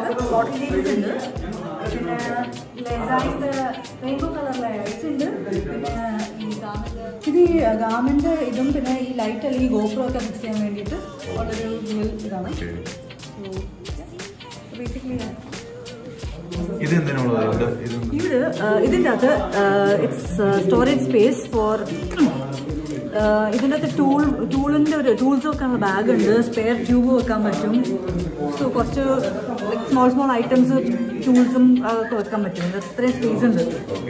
ബോട്ടിൽ jeans ഉണ്ട് പിന്നെ ലെസൈസ് rainbow colour lights ഉണ്ട് പിന്നെ ഈ ഗാമന്റ് ഇത് ഈ ഗാമന്റ് ഇതും പിന്നെ ഈ ലൈറ്റ് അല്ലെങ്കിൽ ഗോപ്രോ ഒക്കെ ഫിക്സ് ചെയ്യാൻ വേണ്ടിയിട്ട് ഉള്ളൊരു ഡ്യുവൽ ഇതാണ് ബേസിക്കലി ഇത് എന്തിനുള്ളത് ഇത് ഇത് ഇതിൻ്റെ അകത്ത് ഇറ്റ്സ് സ്റ്റോറേജ് സ്പേസ് ഫോർ ഇതിൻ്റെ അകത്ത് ടൂൾ ടൂളിൻ്റെ ഒരു ടൂൾസ് വെക്കാനുള്ള ബാഗ് ഉണ്ട് സ്പെയർ ട്യൂബ് വെക്കാൻ പറ്റും സോ കുറച്ച് സ്മോൾ സ്മോൾ ഐറ്റംസ് ടൂൾസും ഒക്കെ വെക്കാൻ പറ്റും ഇതിൻ്റെ അത്രയും സ്പേസ് ഉണ്ട്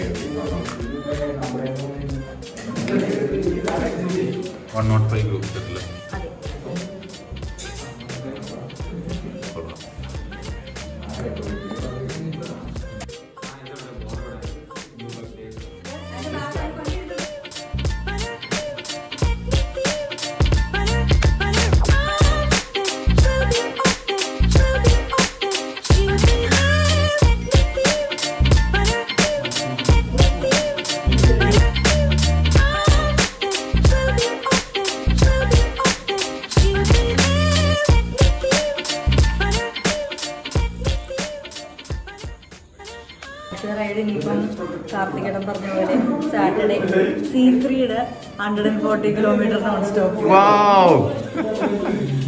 വൺ നോട്ട് ഫൈവ് ഗ്രൂപ്പ് സെറ്റില് അതെ കൊള്ളാം റൈഡ് ഇനിയിപ്പം കാർത്തികടം പറഞ്ഞ പോലെ സാറ്റർഡേ സി ത്രീയുടെ hundred and forty kilometre non stop wow